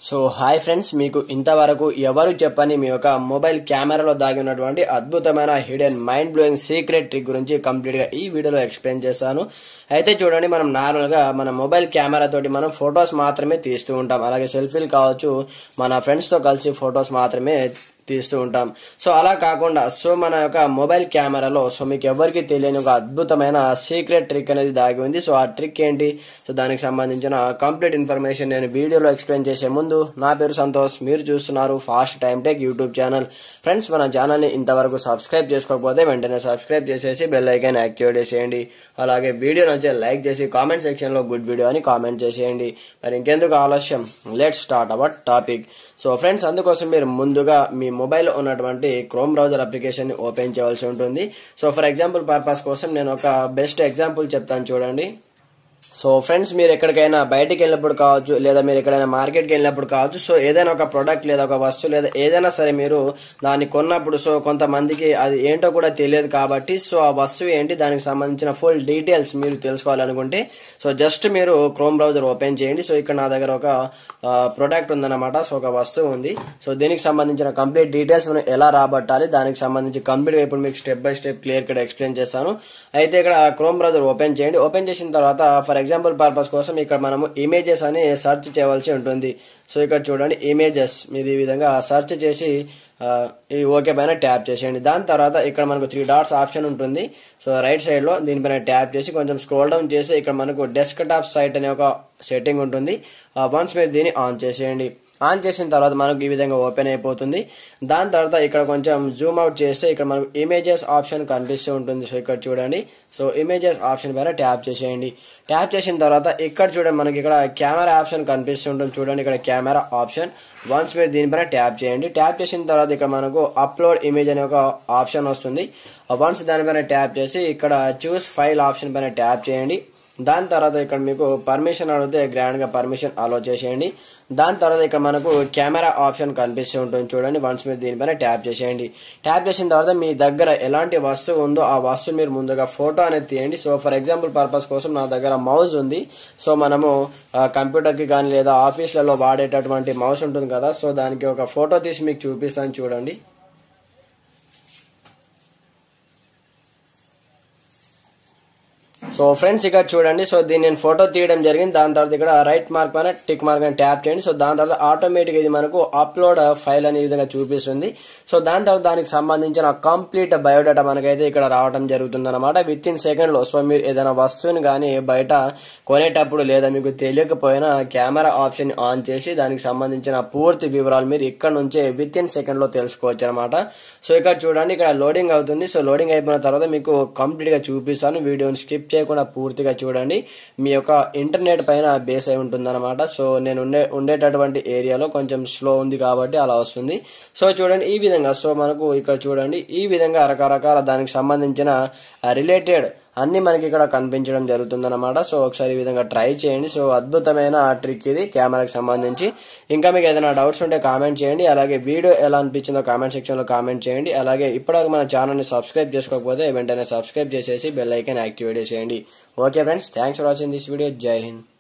so hi friends మీకు ఇంతవరకు ఎవరు చెప్పని మీ యొక్క మొబైల్ కెమెరాలో దాగి ఉన్నటువంటి అద్భుతమైన hidden mind blowing secret trick గురించి కంప్లీట్ గా ఈ వీడియోలో ఎక్స్ప్లెయిన్ చేస్తాను అయితే చూడండి మనం నార్మల్ గా మన మొబైల్ కెమెరా తోటి మనం ఫొటోస్ మాత్రమే తీస్తూ ఉంటాం అలాగే సెల్ఫీలు కావచ్చు మన ఫ్రెండ్స్ తో కలిసి ఫొటోస్ మాత్రమే తీస్తూ ఉంటాం సో అలా కాకుండా సో మన యొక్క మొబైల్ కెమెరాలో సో మీకు ఎవరికి తెలియని ఒక అద్భుతమైన సీక్రెట్ ట్రిక్ అనేది దాగి ఉంది సో ఆ ట్రిక్ ఏంటి సో దానికి సంబంధించిన కంప్లీట్ ఇన్ఫర్మేషన్ నేను వీడియోలో ఎక్స్ప్లెయిన్ చేసే ముందు నా పేరు సంతోష్ మీరు చూస్తున్నారు fast time tech YouTube channel friends మన ఛానల్ని ఇంతవరకు సబ్స్క్రైబ్ చేసుకోకపోతే వెంటనే సబ్స్క్రైబ్ చేసేసి బెల్ ఐకాన్ యాక్టివేట్ చేసేయండి అలాగే వీడియో నచ్చే లైక్ చేసి కామెంట్ సెక్షన్లో గుడ్ వీడియో అని కామెంట్ చేసేయండి మరి ఇంకెందుకు ఆలస్యం let start our topic so friends అందుకోసం మీరు ముందుగా మీ మొబైల్ ఉన్నటువంటి క్రోమ్ బ్రౌజర్ అప్లికేషన్ ని ఓపెన్ చేయవలసి ఉంటుంది సో ఫర్ ఎగ్జాంపుల్ పర్పస్ కోసం నేను ఒక బెస్ట్ ఎగ్జాంపుల్ చెప్తాను చూడండి సో ఫ్రెండ్స్ మీరు ఎక్కడికైనా బయటికి వెళ్ళినప్పుడు కావచ్చు లేదా మీరు ఎక్కడైనా మార్కెట్కి వెళ్ళినప్పుడు కావచ్చు సో ఏదైనా ఒక ప్రొడక్ట్ లేదా ఒక వస్తువు లేదా ఏదైనా సరే మీరు దాన్ని కొన్నప్పుడు సో కొంతమందికి అది ఏంటో కూడా తెలియదు కాబట్టి సో ఆ వస్తువు ఏంటి దానికి సంబంధించిన ఫుల్ డీటెయిల్స్ మీరు తెలుసుకోవాలనుకుంటే సో జస్ట్ మీరు క్రోమ్ బ్రౌజర్ ఓపెన్ చేయండి సో ఇక్కడ నా దగ్గర ఒక ప్రొడక్ట్ ఉందన్నమాట సో ఒక వస్తువు ఉంది సో దీనికి సంబంధించిన కంప్లీట్ డీటెయిల్స్ మనం ఎలా రాబట్టాలి దానికి సంబంధించి కంప్లీట్ ఇప్పుడు మీకు step by step clear cut explain చేస్తాను అయితే ఇక్కడ క్రోమ్ బ్రౌజర్ ఓపెన్ చేయండి ఓపెన్ చేసిన తర్వాత ఫర్ ఎగ్జాంపుల్ పర్పస్ కోసం ఇక్కడ మనము ఇమేజెస్ అని సెర్చ్ చేయవలసి ఉంటుంది సో ఇక్కడ చూడండి ఇమేజెస్ మీరు ఈ విధంగా సెర్చ్ చేసి ఈ ఓకే పైన ట్యాప్ చేసేయండి దాని తర్వాత ఇక్కడ మనకు త్రీ డాట్స్ ఆప్షన్ ఉంటుంది సో రైట్ సైడ్ లో దీనిపైన ట్యాప్ చేసి కొంచెం స్క్రోల్ డౌన్ చేసి ఇక్కడ మనకు డెస్క్ టాప్ సైట్ అనే ఒక సెట్టింగ్ ఉంటుంది వన్స్ మీరు దీన్ని ఆన్ చేసేయండి ఆన్ చేసిన తర్వాత మనకు ఈ విధంగా ఓపెన్ అయిపోతుంది దాని తర్వాత ఇక్కడ కొంచెం జూమ్ అవుట్ చేస్తే ఇక్కడ మనకు ఇమేజెస్ ఆప్షన్ కనిపిస్తూ ఉంటుంది సో ఇక్కడ చూడండి సో ఇమేజెస్ ఆప్షన్ పైన ట్యాప్ చేసేయండి ట్యాప్ చేసిన తర్వాత ఇక్కడ చూడండి మనకి ఇక్కడ కెమెరా ఆప్షన్ కనిపిస్తూ ఉంటుంది చూడండి ఇక్కడ కెమెరా ఆప్షన్ వన్స్ మీరు దీనిపైన ట్యాప్ చేయండి ట్యాప్ చేసిన తర్వాత ఇక్కడ మనకు అప్లోడ్ ఇమేజ్ అనే ఒక ఆప్షన్ వస్తుంది వన్స్ దానిపైన ట్యాప్ చేసి ఇక్కడ చూస్ ఫైల్ ఆప్షన్ పైన ట్యాప్ చేయండి దాని తర్వాత ఇక్కడ మీకు పర్మిషన్ అడిగితే గ్రాండ్ గా పర్మిషన్ అలో చేసేయండి దాని తర్వాత ఇక్కడ మనకు కెమెరా ఆప్షన్ కనిపిస్తూ ఉంటుంది చూడండి వన్స్ మీరు దీనిపైన ట్యాప్ చేసేయండి ట్యాప్ చేసిన తర్వాత మీ దగ్గర ఎలాంటి వస్తువు ఉందో ఆ వస్తువు మీరు ముందుగా ఫోటో అనేది తీయండి సో ఫర్ ఎగ్జాంపుల్ పర్పస్ కోసం నా దగ్గర మౌజ్ ఉంది సో మనము కంప్యూటర్ కి కానీ లేదా ఆఫీస్లలో వాడేటటువంటి మౌస్ ఉంటుంది కదా సో దానికి ఒక ఫోటో తీసి మీకు చూపిస్తాను చూడండి సో ఫ్రెండ్స్ ఇక్కడ చూడండి సో దీన్ని నేను ఫోటో తీయడం జరిగింది దాని తర్వాత ఇక్కడ రైట్ మార్క్ పైన టిక్ మార్క్ అని ట్యాప్ చేయండి సో దాని తర్వాత ఆటోమేటిక్ ఇది మనకు అప్లోడ్ ఫైల్ అనే విధంగా చూపిస్తుంది సో దాని తర్వాత దానికి సంబంధించిన కంప్లీట్ బయోడేటా మనకైతే ఇక్కడ రావడం జరుగుతుంది అనమాట విత్ ఇన్ సెకండ్ లో సో మీరు ఏదైనా వస్తువుని కానీ బయట కొనేటప్పుడు లేదా మీకు తెలియకపోయినా కెమెరా ఆప్షన్ ఆన్ చేసి దానికి సంబంధించిన పూర్తి వివరాలు మీరు ఇక్కడ నుంచే విత్ ఇన్ సెకండ్ లో తెలుసుకోవచ్చు అనమాట సో ఇక్కడ చూడండి ఇక్కడ లోడింగ్ అవుతుంది సో లోడింగ్ అయిపోయిన తర్వాత మీకు కంప్లీట్ గా చూపిస్తాను వీడియోని స్కిప్ చేయకుండా పూర్తిగా చూడండి మీ యొక్క ఇంటర్నెట్ పైన బేస్ అయి ఉంటుంది అనమాట సో నేను ఉండే ఉండేటటువంటి ఏరియాలో కొంచెం స్లో ఉంది కాబట్టి అలా వస్తుంది సో చూడండి ఈ విధంగా సో మనకు ఇక్కడ చూడండి ఈ విధంగా రకరకాల దానికి సంబంధించిన రిలేటెడ్ అన్ని మనకి ఇక్కడ కనిపించడం జరుగుతుందన్నమాట సో ఒకసారి ఈ విధంగా ట్రై చేయండి సో అద్భుతమైన ట్రిక్ ఇది కెమెరాకి సంబంధించి ఇంకా మీకు ఏదైనా డౌట్స్ ఉంటే కామెంట్ చేయండి అలాగే వీడియో ఎలా అనిపించిందో కామెంట్ సెక్షన్ లో కామెంట్ చేయండి అలాగే ఇప్పటివరకు మన ఛానల్ ని సబ్స్క్రైబ్ చేసుకోకపోతే వెంటనే సబ్స్క్రైబ్ చేసేసి బెల్ ఐకాన్ యాక్టివేట్ చేసేయండి okay friends thanks for watching this video జై హింద్